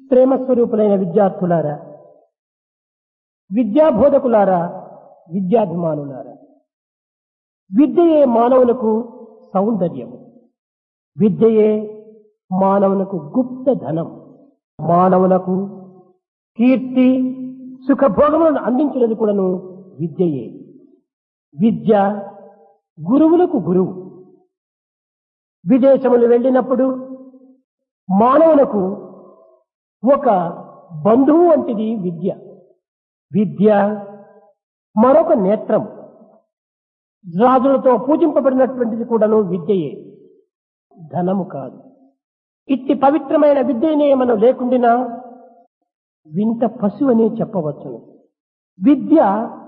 ప్రేమ స్వరూపులైన విద్యార్థులారా విద్యాబోధకులారా విద్యాభిమానులారా విద్యయే మానవులకు సౌందర్యము విద్యయే మానవులకు గుప్త ధనం మానవులకు కీర్తి సుఖభోగములను అందించినది కూడాను విద్యయే విద్య గురువులకు గురువు విదేశములు వెళ్ళినప్పుడు మానవులకు ఒక బంధువు వంటిది విద్య విద్య మరొక నేత్రం రాజులతో పూజింపబడినటువంటిది కూడాను విద్యయే ధనము కాదు ఇట్టి పవిత్రమైన విద్యనే మనం లేకుండినా వింత పశువు అనే చెప్పవచ్చును విద్య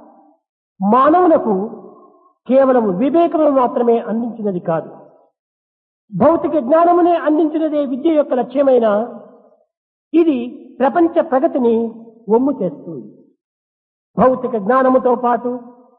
మానవులకు కేవలం వివేకము మాత్రమే అందించినది కాదు భౌతిక జ్ఞానమునే అందించినదే విద్య యొక్క లక్ష్యమైన ఇది ప్రపంచ ప్రగతిని ఒమ్ము చేస్తుంది భౌతిక జ్ఞానముతో పాటు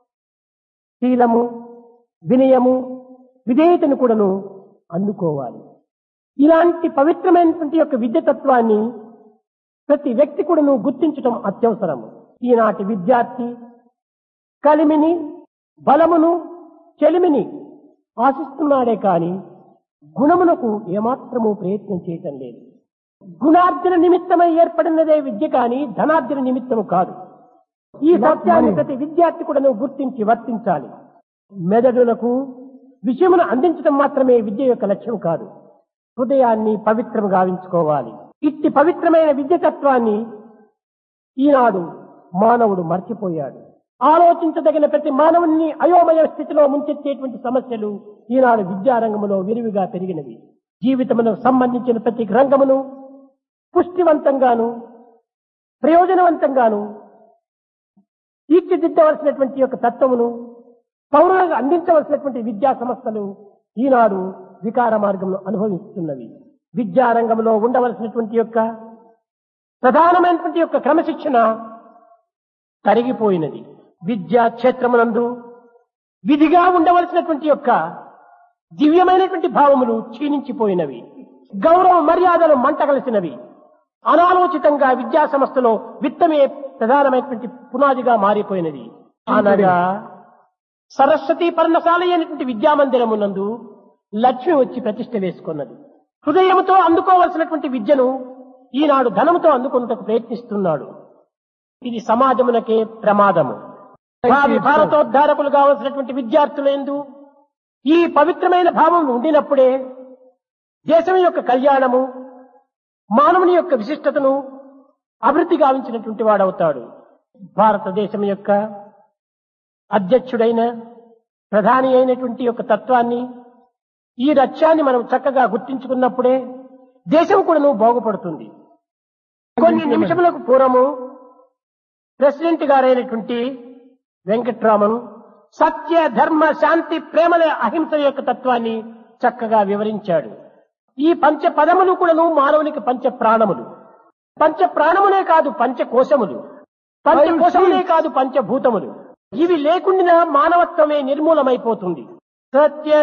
శీలము వినయము విధేయతను కూడాను అందుకోవాలి ఇలాంటి పవిత్రమైనటువంటి యొక్క విద్య తత్వాన్ని ప్రతి వ్యక్తి కూడాను గుర్తించటం అత్యవసరం ఈనాటి విద్యార్థి కలిమిని బలమును చెలిమిని ఆశిస్తున్నాడే కాని గుణమునకు ఏమాత్రము ప్రయత్నం చేయటం లేదు గుణార్జన నిమిత్తమై ఏర్పడినదే విద్య కాని ధనార్జన నిమిత్తము కాదు ఈ సత్యాన్ని ప్రతి విద్యార్థి కూడా నువ్వు గుర్తించి వర్తించాలి మెదడులకు విషయమును అందించడం మాత్రమే విద్య యొక్క లక్ష్యం కాదు హృదయాన్ని పవిత్రం గావించుకోవాలి ఇట్టి పవిత్రమైన విద్య తత్వాన్ని ఈనాడు మానవుడు మర్చిపోయాడు ఆలోచించదగిన ప్రతి మానవుని అయోమయ స్థితిలో ముంచెత్తేటువంటి సమస్యలు ఈనాడు విద్యారంగంలో విరివిగా పెరిగినవి జీవితమునకు సంబంధించిన ప్రతి రంగమును పుష్టివంతంగాను ప్రయోజనవంతంగాను తీర్చిదిద్దవలసినటువంటి యొక్క తత్వమును పౌరులకు అందించవలసినటువంటి విద్యా సంస్థలు ఈనాడు వికార మార్గంలో అనుభవిస్తున్నవి విద్యారంగంలో ఉండవలసినటువంటి యొక్క ప్రధానమైనటువంటి యొక్క క్రమశిక్షణ తరిగిపోయినది విద్యా క్షేత్రమునందు విధిగా ఉండవలసినటువంటి యొక్క దివ్యమైనటువంటి భావములు క్షీణించిపోయినవి గౌరవ మర్యాదలు మంటగలిసినవి అనాలోచితంగా విద్యా సంస్థలో విత్తమే ప్రధానమైనటువంటి పునాదిగా మారిపోయినది అనగా సరస్వతి పర్ణశాల అయినటువంటి విద్యామందిరమునందు లక్ష్మి వచ్చి ప్రతిష్ట వేసుకున్నది హృదయముతో అందుకోవలసినటువంటి విద్యను ఈనాడు ధనముతో అందుకున్నటకు ప్రయత్నిస్తున్నాడు ఇది సమాజమునకే ప్రమాదము భావి భారతోద్ధారకులు కావలసినటువంటి విద్యార్థులందు ఈ పవిత్రమైన భావం ఉండినప్పుడే దేశం యొక్క కళ్యాణము మానవుని యొక్క విశిష్టతను అభివృద్ధి గావించినటువంటి వాడవుతాడు భారతదేశం యొక్క అధ్యక్షుడైన ప్రధాని అయినటువంటి యొక్క తత్వాన్ని ఈ లక్ష్యాన్ని మనం చక్కగా గుర్తించుకున్నప్పుడే దేశం కూడా నువ్వు బాగుపడుతుంది కొన్ని నిమిషములకు పూర్వము ప్రెసిడెంట్ గారైనటువంటి వెంకట్రామన్ సత్య ధర్మ శాంతి ప్రేమల అహింస యొక్క తత్వాన్ని చక్కగా వివరించాడు ఈ పంచ పదములు కూడాను మానవునికి పంచ ప్రాణములు పంచ ప్రాణములే కాదు పంచ కోశములు పంచ కోశములే కాదు పంచభూతములు ఇవి లేకుండా మానవత్వమే నిర్మూలమైపోతుంది సత్య